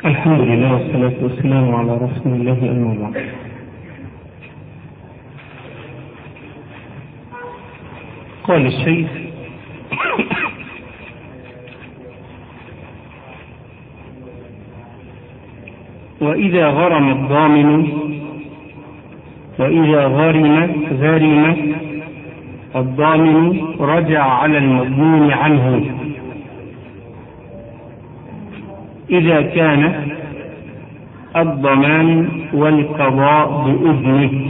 الحمد لله والصلاة والسلام على رسول الله أما بعد قال الشيخ وإذا غرم الضامن وإذا غرم غرم الضامن رجع على المضمون عنه إذا كان الضمان والقضاء بإذنه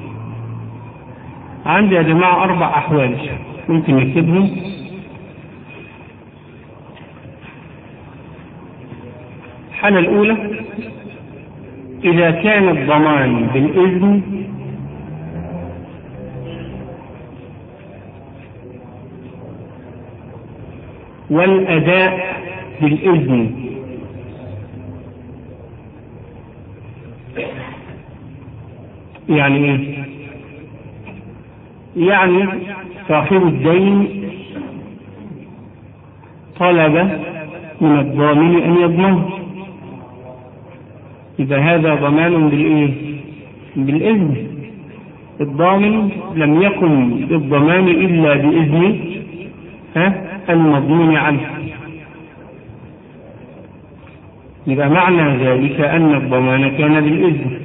عندي يا جماعة أربع أحوال ممكن نكتبهم الحالة الأولى إذا كان الضمان بالإذن والأداء بالإذن يعني ايه يعني صاحب الدين طلب من الضامن ان يضمنه اذا هذا ضمان بالايه بالاذن الضامن لم يكن بالضمان الا باذن ها المضمون عنه يبقى معنى ذلك ان الضمان كان بالاذن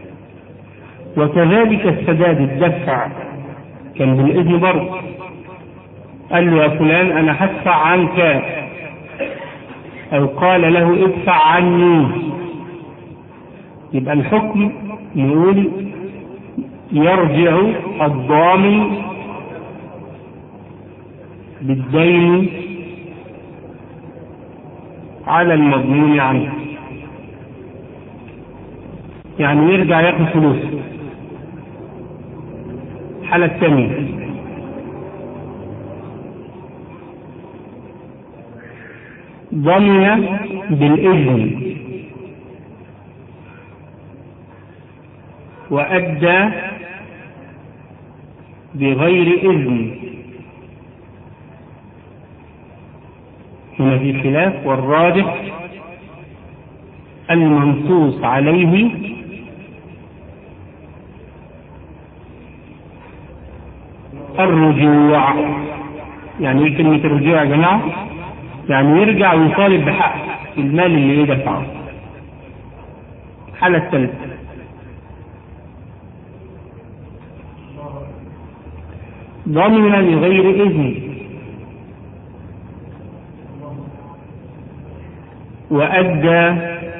وكذلك السداد الدفع كان بالإذن برضه قال له يا فلان أنا هدفع عنك أو قال له ادفع عني يبقى الحكم يقول يرجع الضامن بالدين على المضمون عنه يعني يرجع ياخد فلوسه الحالة الثانية ضمن بالإذن وأدى بغير إذن هنا في خلاف والراجح المنصوص عليه الرجوع يعني ايه كلمة الرجوع يا جماعة؟ يعني يرجع ويطالب بحق المال اللي يدفعه. الحالة الثالثة ضمن لغير إذن وأدى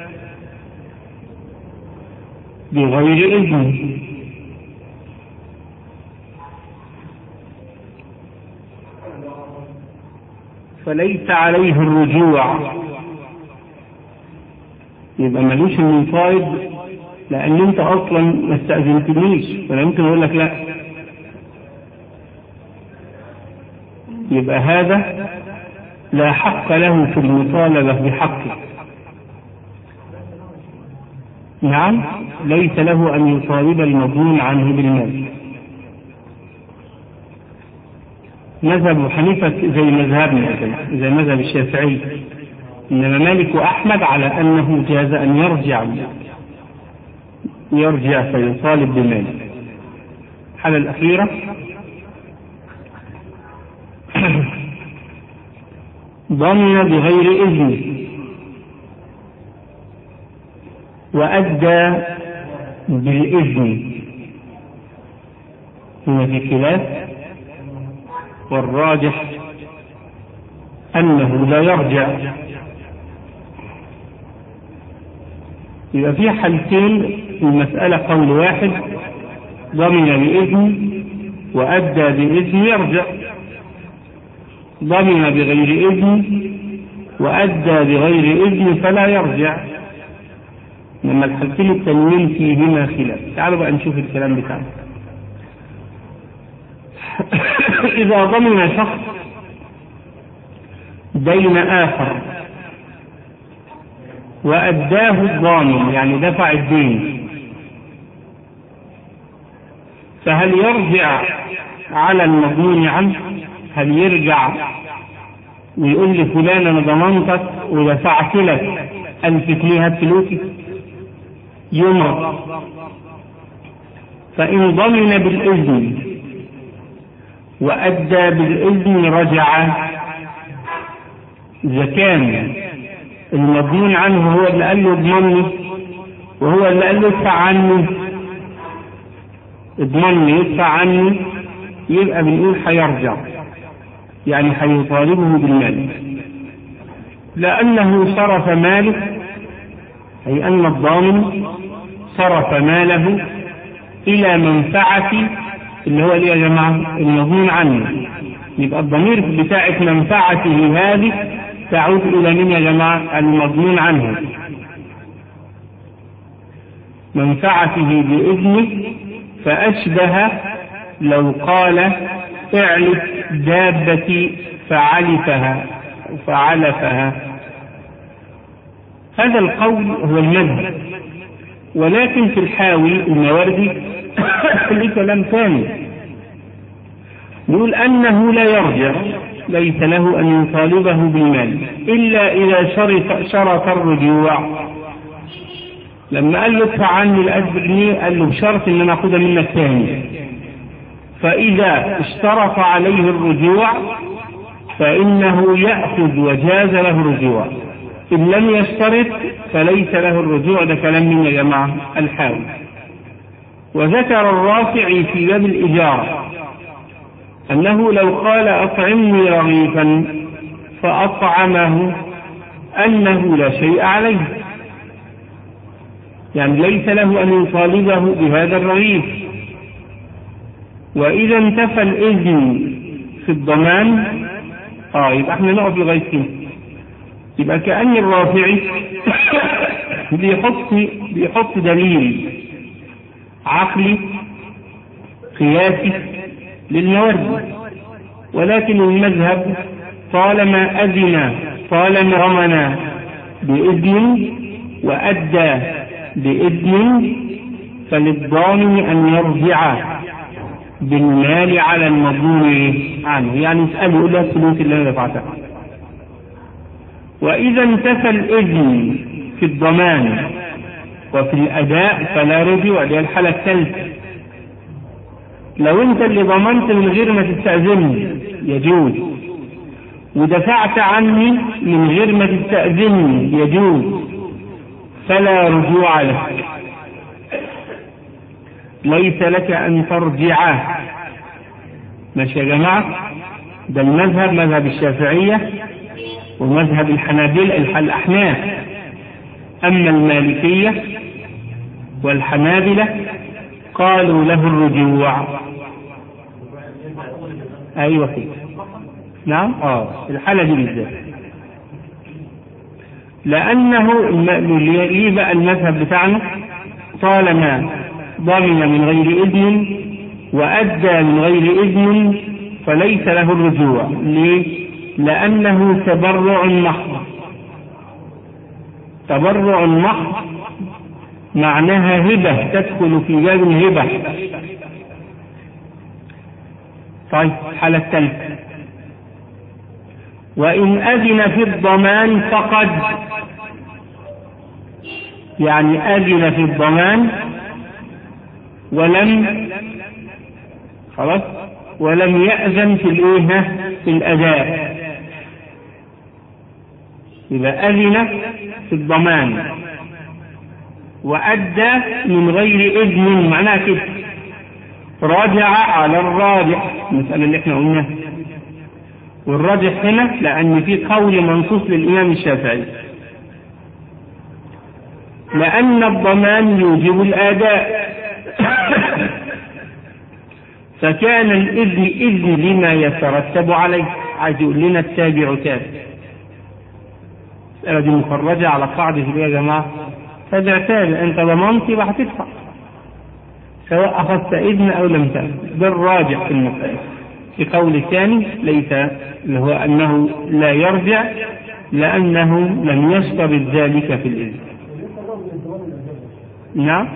بغير إذن فليس عليه الرجوع يبقى ملوش انه يفايض لان انت اصلا ما استاذنتنيش فانا يمكن اقول لك لا يبقى هذا لا حق له في المطالبه بحقه نعم ليس له ان يطالب المظلوم عنه بالمال مذهب حنيفة زي مذهبنا زي مذهب الشافعي إنما مالك وأحمد على أنه جاز أن يرجع يرجع فيطالب بمال الحالة الأخيرة ضمن بغير إذن وأدى بالإذن هنا في خلاف والراجح أنه لا يرجع يبقى في حالتين في المسألة قول واحد ضمن بإذن وأدى بإذن يرجع ضمن بغير إذن وأدى بغير إذن فلا يرجع لما الحالتين التانيين فيهما خلاف تعالوا بقى نشوف الكلام بتاعنا إذا ضمن شخص دين آخر وأداه الضامن يعني دفع الدين فهل يرجع على المضمون عنه هل يرجع ويقول لفلان أنا ضمنتك ودفعت لك ألفت ليها فلوسي يمر فإن ضمن بالإذن وأدى بالإذن رجع إذا كان المضمون عنه هو اللي قال له اضمني وهو اللي قال له ادفع عني اضمني يدفع عني يبقى بنقول هيرجع يعني هيطالبه بالمال لأنه صرف ماله أي أن الضامن صرف ماله إلى منفعة اللي هو ايه يا جماعة المضمون عنه يبقى الضمير بتاعة منفعته هذه تعود إلى من يا جماعة المضمون عنه منفعته بإذنه فأشبه لو قال اعلف دابتي فعلفها فعلفها هذا القول هو المذهب ولكن في الحاوي المواردي ليه كلام ثاني يقول أنه لا يرجع ليس له أن يطالبه بالمال إلا إذا شرط, شرط الرجوع لما قال له ادفع عني الألف جنيه قال له بشرط إن أنا أخذها منك ثاني فإذا اشترط عليه الرجوع فإنه يأخذ وجاز له الرجوع إن لم يشترط فليس له الرجوع ده كلام من يا جماعة الحاوي وذكر الرافع في باب الإجارة أنه لو قال أطعمني رغيفا فأطعمه أنه لا شيء عليه يعني ليس له أن يطالبه بهذا الرغيف وإذا انتفى الإذن في الضمان آه يبقى احنا نقف لغاية هنا يبقى كأن الرافعي بيحط بيحط دليل عقلي قياسي للموارد ولكن المذهب طالما أذن طالما رمنا بإذن وأدى بإذن فللضامن أن يرجع بالمال على المضمون عنه يعني اسأله يقول له الفلوس اللي أنا دفعتها وإذا انتفى الإذن في الضمان وفي الأداء فلا رجوع دي الحالة الثالثة لو أنت اللي ضمنت من غير ما تستأذني يجوز ودفعت عني من غير ما تستأذني يجوز فلا رجوع لك ليس لك أن ترجع ماشي يا جماعة ده المذهب مذهب الشافعية ومذهب الحنابلة الأحناف أما المالكية والحنابلة قالوا له الرجوع أيوة كده نعم اه الحالة دي بالذات لأنه ليه بقى المذهب بتاعنا طالما ضمن من غير إذن وأدى من غير إذن فليس له الرجوع ليه؟ لأنه تبرع محض تبرع محض معناها هبة تدخل في باب الهبة طيب الحالة الثالثة وإن أذن في الضمان فقد يعني أذن في الضمان ولم خلاص ولم يأذن في الإيه في الأداء إذا أذن في الضمان وأدى من غير إذن معناها كده راجع على الراجح المسألة اللي احنا قلناها والراجح هنا لأن في قول منصوص للإمام الشافعي لأن الضمان يوجب الآداء فكان الإذن إذن لما يترتب عليه عايز يقول لنا التابع تابع المسألة دي مخرجة على قاعدة ايه يا جماعة تابع تابع أنت ضمنت يبقى هتدفع سواء أخذت إذن أو لم تأخذ ده الراجح في المسألة في قول ثاني ليس اللي هو أنه لا يرجع لأنه لم يشترط ذلك في الإذن نعم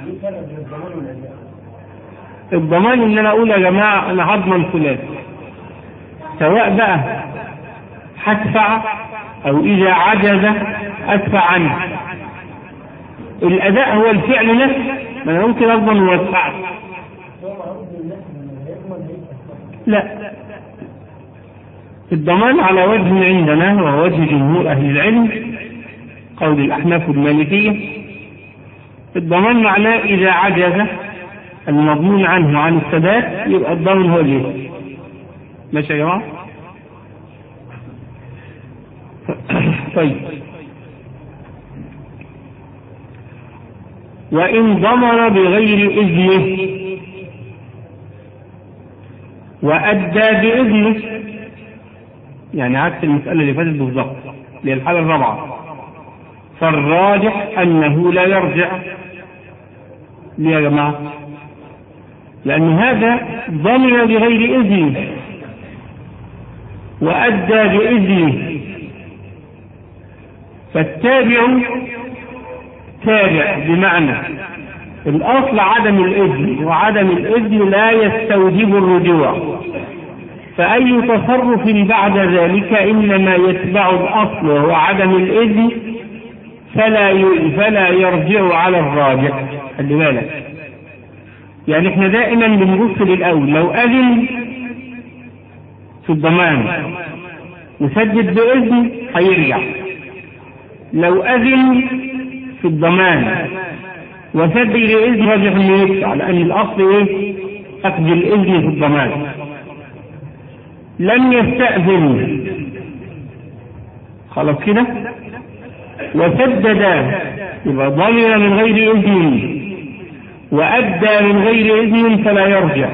الضمان ان انا اقول يا جماعه انا هضمن فلان سواء بقى هدفع او اذا عجز ادفع عنه الاداء هو الفعل نفسه ما انا ممكن اضمن وادفع لا الضمان على وجه عندنا وهو وجه جمهور اهل العلم قول الاحناف المالكيه الضمان معناه اذا عجز المضمون عنه عن السداد يبقى الضامن هو اللي ماشي يا جماعه طيب وإن ضمن بغير إذنه وأدى بإذنه يعني عكس المسألة اللي فاتت بالظبط اللي هي الحالة الرابعة فالراجح أنه لا يرجع ليه يا جماعة؟ لأن هذا ضمن بغير إذنه وأدى بإذنه فالتابع تابع بمعنى الأصل عدم الإذن وعدم الإذن لا يستوجب الرجوع فأي تصرف بعد ذلك إنما يتبع الأصل وهو عدم الإذن فلا فلا يرجع على الراجع خلي بالك يعني احنا دائما بنبص للأول لو أذن في الضمان وسدد بإذن هيرجع لو أذن في الضمان وسد بإذن رجع انه يدفع لأن الأصل إيه؟ أخذ الإذن في الضمان لم يستأذن خلاص كده وسدد يبقى ضمن من غير إذن وأدى من غير إذن فلا يرجع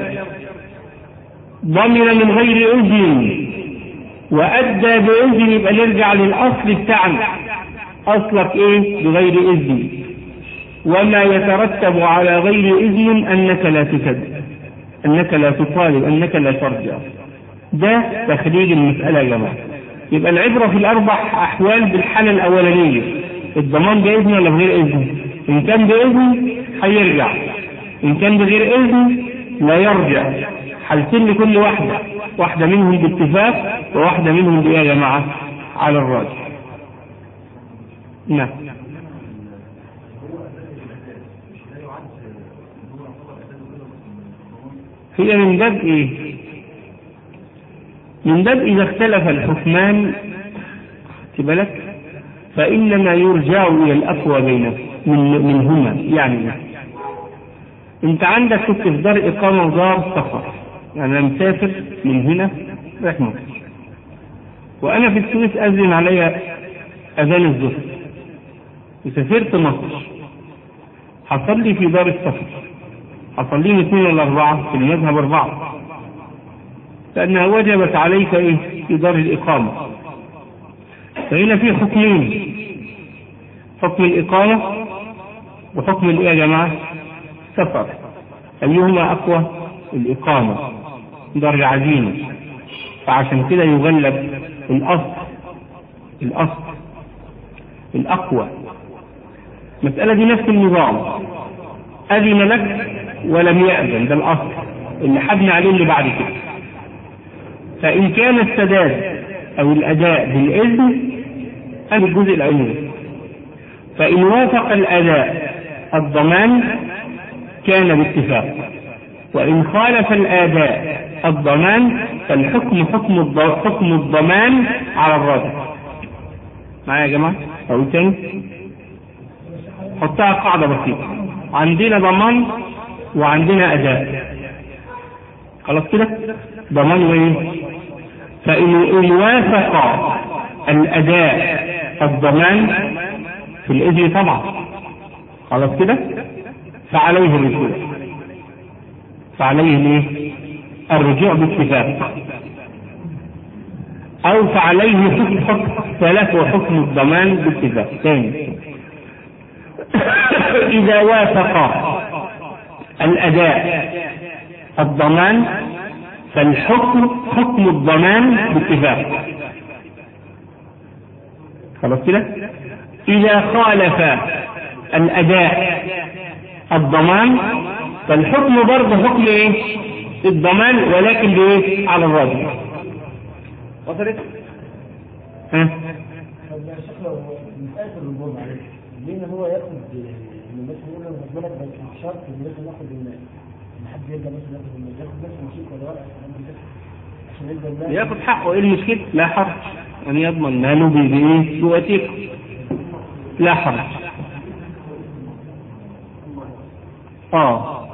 ضمن من غير إذن وأدى بإذن يبقى نرجع للأصل بتاعنا أصلك إيه بغير إذن وما يترتب على غير إذن أنك لا تسد أنك لا تطالب أنك لا ترجع ده تخريج المسألة يا جماعة يبقى العبرة في الأربع أحوال بالحالة الأولانية الضمان بإذن ولا بغير إذن إن كان بإذن هيرجع إن كان بغير إذن لا يرجع حالتين لكل واحدة واحدة منهم باتفاق وواحدة منهم بإيه يا جماعة على الراجح نعم هي من باب ايه من باب اذا اختلف الحكمان بالك فانما يرجع الى الاقوى بينهم من منهما يعني انت عندك كنت في دار اقامه ودار سفر يعني انا مسافر من هنا رايح مصر وانا في السويس اذن علي اذان الظهر وسافرت مصر حصل لي في دار السفر حصل لي اثنين ولا اربعه في المذهب اربعه لانها وجبت عليك ايه في دار الاقامه فهنا في حكمين حكم الاقامه وحكم الايه يا جماعه سفر ايهما اقوى الاقامه دار العزيمه فعشان كده يغلب الاصل الاصل الاقوى المسألة دي نفس النظام أذن لك ولم يأذن ده الأصل اللي حبنا عليه اللي بعد كده فإن كان السداد أو الأداء بالإذن هذا الجزء الأول فإن وافق الأداء الضمان كان باتفاق وإن خالف الآداء الضمان فالحكم حكم حكم الضمان على الراجح معايا يا جماعة أقول تاني حطها قاعدة بسيطة عندنا ضمان وعندنا أداء خلاص كده ضمان وإيه فإن وافق الأداء الضمان في الإذن طبعا خلاص كده فعليه الرجوع فعليه الايه الرجوع باتفاق او فعليه حكم حكم ثلاث حكم الضمان باتفاق ثاني اذا وافق الاداء الضمان فالحكم حكم الضمان باتفاق خلاص كده اذا خالف الاداء الضمان فالحكم برضه حكم ايه الضمان ولكن بايه على الراجل وصلت ها آخر الرجوع معلش ليه هو ياخد من الناس يقول له خد بالك بس شرط ان لازم ناخد المال ان حد يرجع بس ياخد المال ياخد بس مشيك ولا ورقه عشان يبدا المال ياخد حقه ايه المشكلة؟ لا حرج أن يضمن ماله بإيه؟ بوثيقة لا حرج اه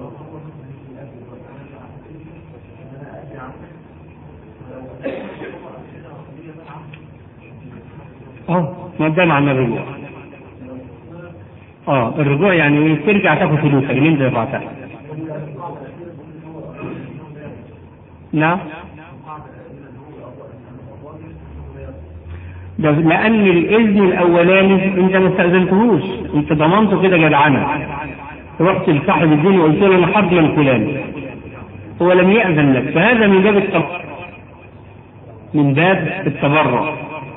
اه ما ده معنى الرجوع اه الرجوع يعني ايه ترجع تاخد فلوسك اللي انت دفعتها نعم ده لان الاذن الاولاني انت ما استاذنتهوش انت ضمنته كده جدعنه رحت لصاحب الدين وقلت له انا حضن فلان هو لم ياذن لك فهذا من باب التبرع من باب التبرع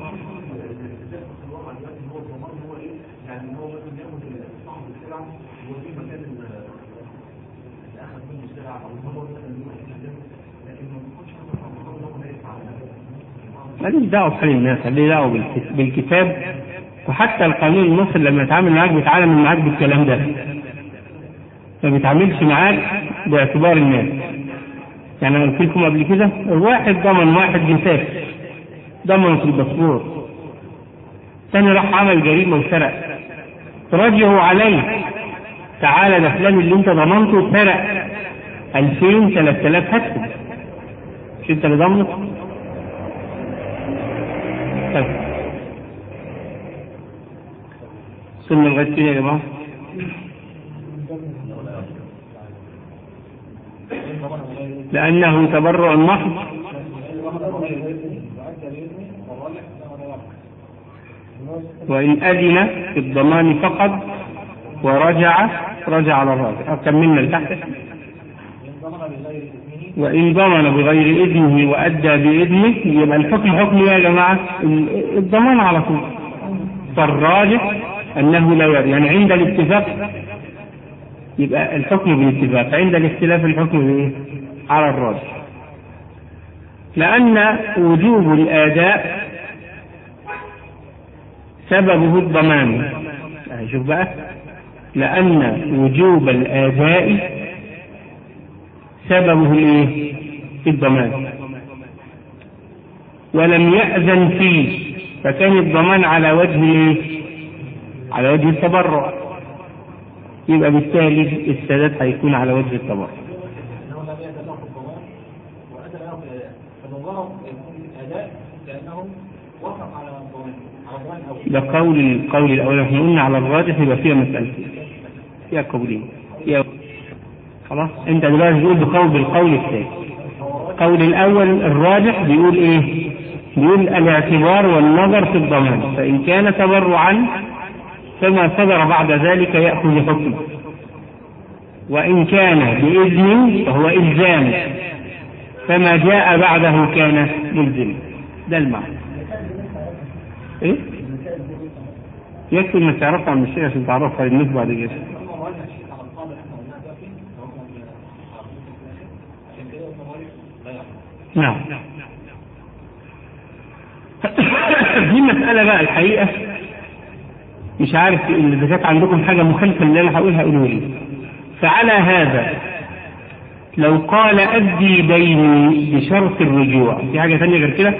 ماليش دعوه بحال الناس ماليش دعوه بالك- بالكتاب وحتى القانون المصري لما يتعامل معاك بيتعامل معاك بالكلام ده ما بيتعاملش معاك باعتبار الناس يعني انا قلت لكم قبل كده واحد ضمن واحد بيسافر ضمن في الباسبور ثاني راح عمل جريمه وسرق رجعوا عليه تعالى ده فلان اللي انت ضمنته سرق 2000 3000 هاتهم مش انت اللي ضامنه؟ طيب وصلنا لغايه فين يا جماعه؟ لأنه تبرع محض وإن أذن في الضمان فقط ورجع رجع على الراجع كملنا لتحت وإن ضمن بغير إذنه وأدى بإذنه يبقى الحكم حكم إيه يا جماعة ال- الضمان على طول فالراجح أنه لا يرى يعني عند الاتفاق يبقى الحكم بالاتفاق عند الاختلاف الحكم بإيه؟ على الراجح لأن وجوب الآداء سببه الضمان يعني شوف بقى لأن وجوب الآداء سببه الايه؟ الضمان ولم يأذن فيه فكان الضمان على وجه الايه؟ على وجه التبرع يبقى بالتالي السداد هيكون على وجه التبرع انه لا بيد له الضمان وادى له فالضمان يكون اداء لانه وافق على الضمان على الضمان الاول ده قول القول الاول احنا قلنا على الراجح يبقى فيها مسألتين فيها قولين فيها خلاص انت دلوقتي بتقول بقول بالقول الثاني القول الاول الراجح بيقول ايه بيقول الاعتبار والنظر في الضمان فان كان تبرعا فما صدر بعد ذلك ياخذ حكمه وان كان باذن فهو الزام فما جاء بعده كان ملزما ده المعنى ايه يكفي انك تعرفها عن الشيء عشان تعرفها للناس بعد كده ثم رجع الشيخ على القاعده احنا قلناها دلوقتي فهم عشان كده الضمان لا يحصل نعم دي مسألة بقى الحقيقة مش عارف إن إذا كانت عندكم حاجة مخالفة اللي أنا هقولها قولوا لي فعلى هذا لو قال أدي ديني بشرط الرجوع في حاجة ثانية غير كده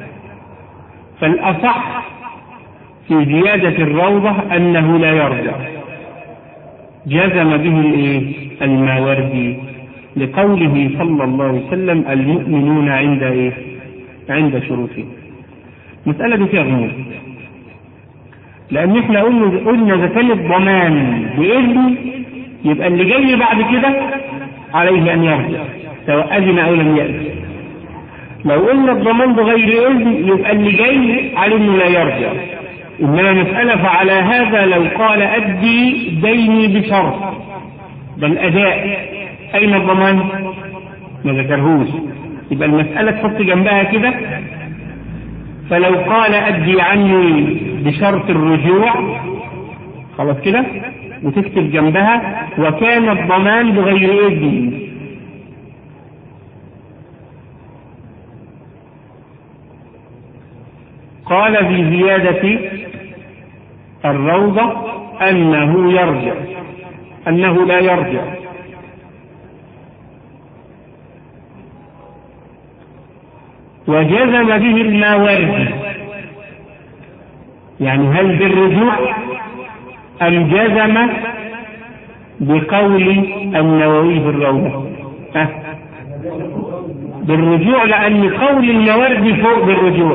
فالأصح في زيادة الروضة أنه لا يرجع جزم به الإيه؟ الماوردي لقوله صلى الله عليه وسلم المؤمنون عند إيه؟ عند شروطهم مسألة دي فيها غموض لأن احنا قلنا قلنا إذا كان الضمان بإذن يبقى اللي جاي بعد كده عليه أن يرجع سواء أذن أو لم يأذن لو قلنا الضمان بغير إذن يبقى اللي جاي عليه أنه لا يرجع إنما مسألة فعلى هذا لو قال أدي ديني بشرط ده الأداء أين الضمان؟ ما ذكرهوش يبقى المسألة تحط جنبها كده فلو قال أدي عني بشرط الرجوع خلاص كده وتكتب جنبها وكان الضمان بغير إذن قال في زيادة الروضة أنه يرجع أنه لا يرجع وجزم به الماوردي يعني هل بالرجوع أم جزم بقول النووي في الروضة أه؟ بالرجوع لأن قول الموردي فوق بالرجوع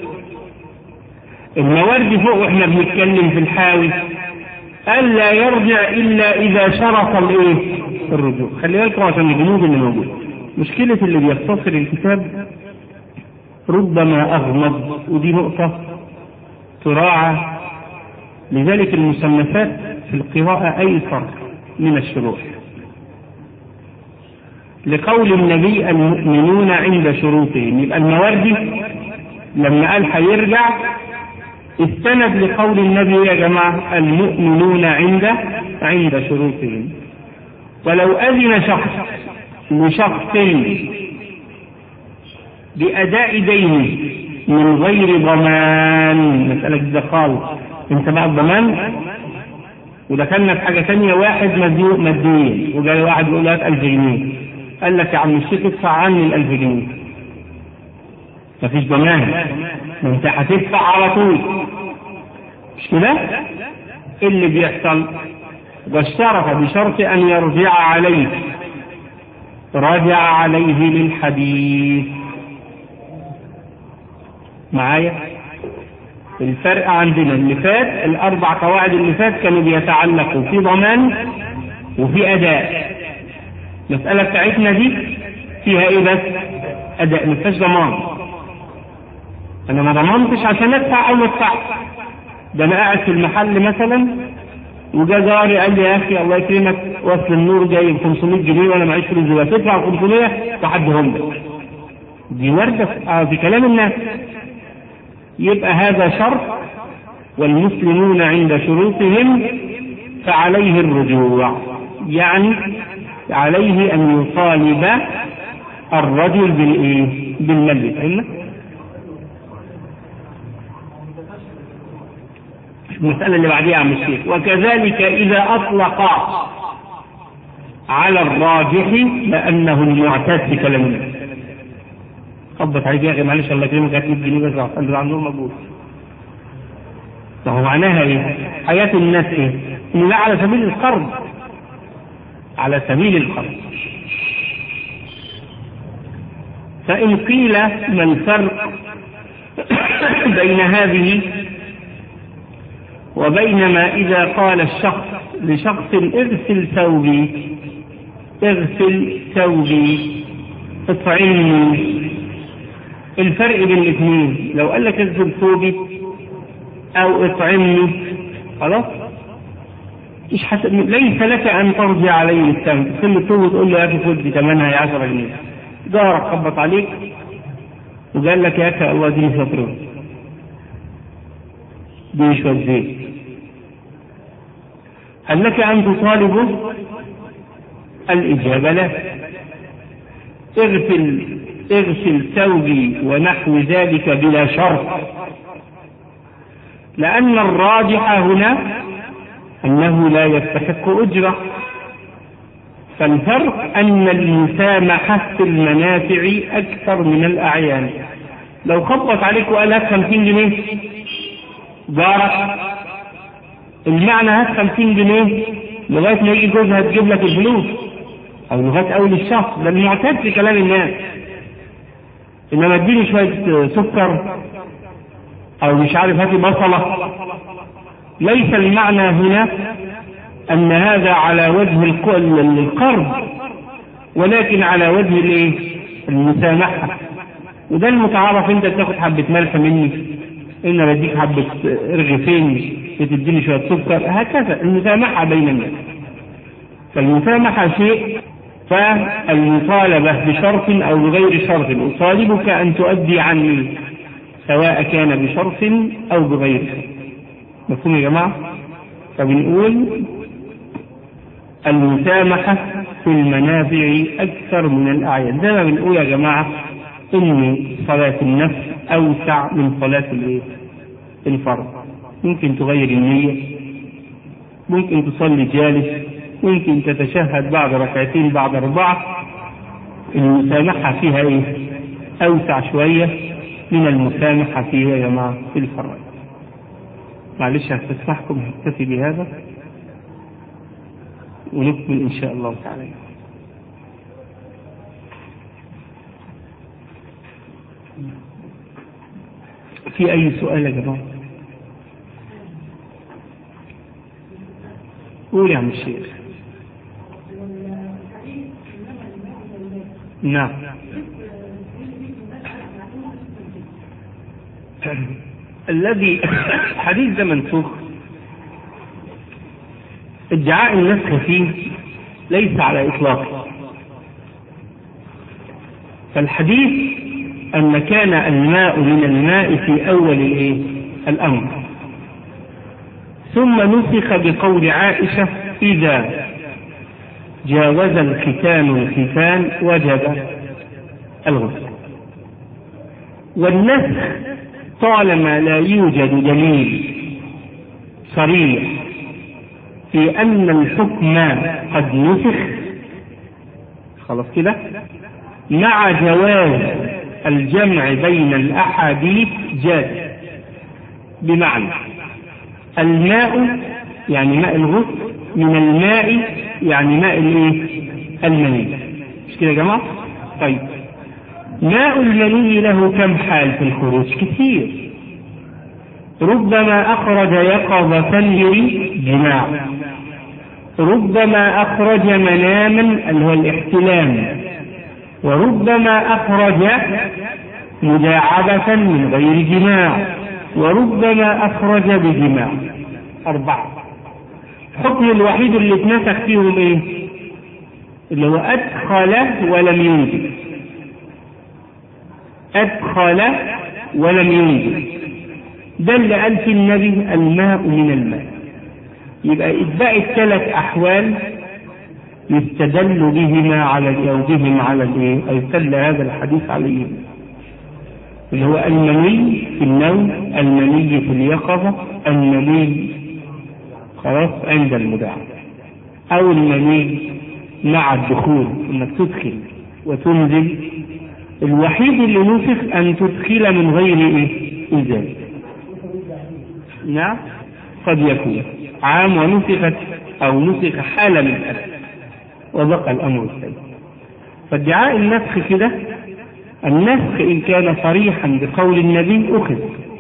الموردي فوق واحنا بنتكلم في الحاوي ألا يرجع إلا إذا شرط الإيه؟ الرجوع خلي بالكم عشان الجنود اللي موجود مشكلة اللي بيختصر الكتاب ربما أغمض ودي نقطة تراعى لذلك المصنفات في القراءة أيسر من الشروح لقول النبي المؤمنون عند شروطهم يبقى المواردي لما قال هيرجع استند لقول النبي يا جماعة المؤمنون عند عند شروطهم ولو أذن شخص لشخص بأداء دينه من غير ضمان مسألة جدا خالص انت بقى الضمان ودخلنا في حاجة تانية واحد مديون وجاي واحد يقول لك 1000 جنيه قال لك يا عم الشيخ ادفع عني ال 1000 جنيه مفيش ضمان انت هتدفع على طول مش كده؟ ايه اللي بيحصل؟ واشترط بشرط ان يرجع عليه رجع عليه للحديث معايا الفرق عندنا اللي فات الاربع قواعد اللي فات كانوا بيتعلقوا في ضمان وفي اداء المساله بتاعتنا دي فيها ايه بس اداء ما فيهاش ضمان انا ما ضمنتش عشان ادفع او ما ادفعش ده انا قاعد في المحل مثلا وجا جاري قال لي يا اخي الله يكرمك وصل النور جاي ب 500 جنيه وانا معيش فلوس دلوقتي تدفع 500 وحدهم لك دي ورده في, في كلام الناس يبقى هذا شرط والمسلمون عند شروطهم فعليه الرجوع يعني عليه ان يطالب الرجل بالايه بالمل فهمنا المسألة اللي بعديها عم الشيخ وكذلك إذا أطلق على الراجح لأنه المعتاد بكلام الناس خبط عليك يا أخي معلش الله يكرمك هات 100 جنيه بس عشان عندهم مجهود فهو معناها إيه؟ حياة الناس إيه؟ إن لا على سبيل القرض على سبيل القرض فإن قيل ما الفرق بين هذه وبينما إذا قال الشخص لشخص اغسل ثوبي اغسل ثوبي اطعمني الفرق بين الاثنين لو قال لك اغسل ثوبي او اطعمني خلاص مش حسب ليس لك ان ترجع عليه الثمن تسلم الثوب وتقول له يا اخي خد دي ثمنها يا 10 جنيه جارك خبط عليك وقال لك يا اخي الله دي شطره دي شويه زيت هل لك أن تطالبه الإجابة لا اغسل اغسل ثوبي ونحو ذلك بلا شرط لأن الراجح هنا أنه لا يستحق أجرة فالفرق أن المسامحة في المنافع أكثر من الأعيان لو خبط عليك وقال لك 50 جنيه جارك المعنى هات 50 جنيه لغايه ما يجي جوزها تجيب لك الفلوس او لغايه اول الشهر ده المعتاد في كلام الناس انما اديني شويه سكر او مش عارف هاتي بصله ليس المعنى هنا ان هذا على وجه القرض ولكن على وجه الايه المسامحه وده المتعارف انت تاخد حبه ملح مني ان بديك حبه رغيفين بتديني شويه سكر هكذا المسامحه بين الناس فالمسامحه شيء فالمطالبه بشرط او بغير شرط اطالبك ان تؤدي عني سواء كان بشرط او بغير شرط مفهوم يا جماعه فبنقول المسامحه في المنافع اكثر من الاعيان زي ما بنقول يا جماعه ان صلاه النفس اوسع من صلاه الايه الفرض ممكن تغير النية ممكن تصلي جالس ممكن تتشهد بعد ركعتين بعد أربعة المسامحة فيها إيه؟ أوسع شوية من المسامحة فيها يا جماعة في الفرائض معلش هستسمحكم هكتفي بهذا ونكمل إن شاء الله تعالى في أي سؤال يا جماعة؟ قول يا عم الشيخ نعم الذي الحديث ده منسوخ ادعاء النسخ فيه ليس على إطلاقه فالحديث أن كان الماء من الماء في أول الإيه؟ الأمر ثم نسخ بقول عائشة إذا جاوز الختان الختان وجب الغسل والنسخ طالما لا يوجد دليل صريح في أن الحكم قد نسخ خلاص كده مع جواز الجمع بين الأحاديث جاز بمعنى الماء يعني ماء الغسل من الماء يعني ماء الايه؟ المني مش كده يا جماعة؟ طيب ماء المني له كم حال في الخروج كثير ربما أخرج يقظة لجماع ربما أخرج مناما اللي هو الاحتلام وربما أخرج مداعبة من غير جماع وربما أخرج بجماع أربعة الحكم الوحيد اللي اتنسخ فيهم ايه اللي هو أدخل ولم ينزل أدخل ولم ينزل ده اللي قال في النبي الماء من الماء يبقى إتباع الثلاث أحوال يستدل بهما على أو بهم على الإيه؟ أو يستدل هذا الحديث عليه اللي هو المني في النوم المني في اليقظة المني خلاص عند المداعبة أو المني مع الدخول إنك تدخل وتنزل الوحيد اللي نسخ أن تدخل من غير إيه؟ إزالة نعم قد يكون عام ونسخت أو نسخ حالة من الأسف وبقى الأمر الثاني فادعاء النسخ كده النسخ إن كان صريحا بقول النبي أخذ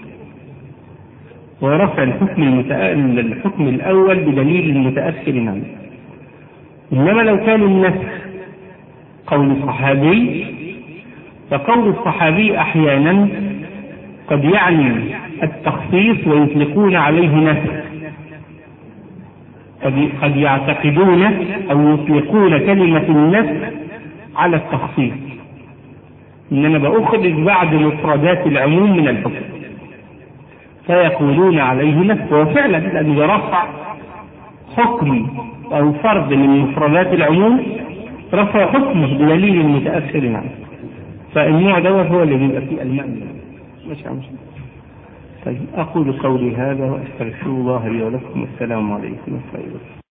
ورفع الحكم المتأ... الحكم الأول بدليل المتأخر عنه إنما لو كان النسخ قول صحابي فقول الصحابي أحيانا قد يعني التخصيص ويطلقون عليه نسخ قد يعتقدون أو يطلقون كلمة النسخ على التخصيص إنما بأخرج بعد مفردات العموم من الحكم فيقولون عليه نسخ وفعلا لأنه رفع حكم أو فرض من مفردات العموم رفع حكمه بدليل المتأخر عنه فالنوع دوت هو اللي بيبقى فيه الماء مش مش طيب أقول قولي هذا وأستغفر الله لي ولكم والسلام عليكم ورحمة الله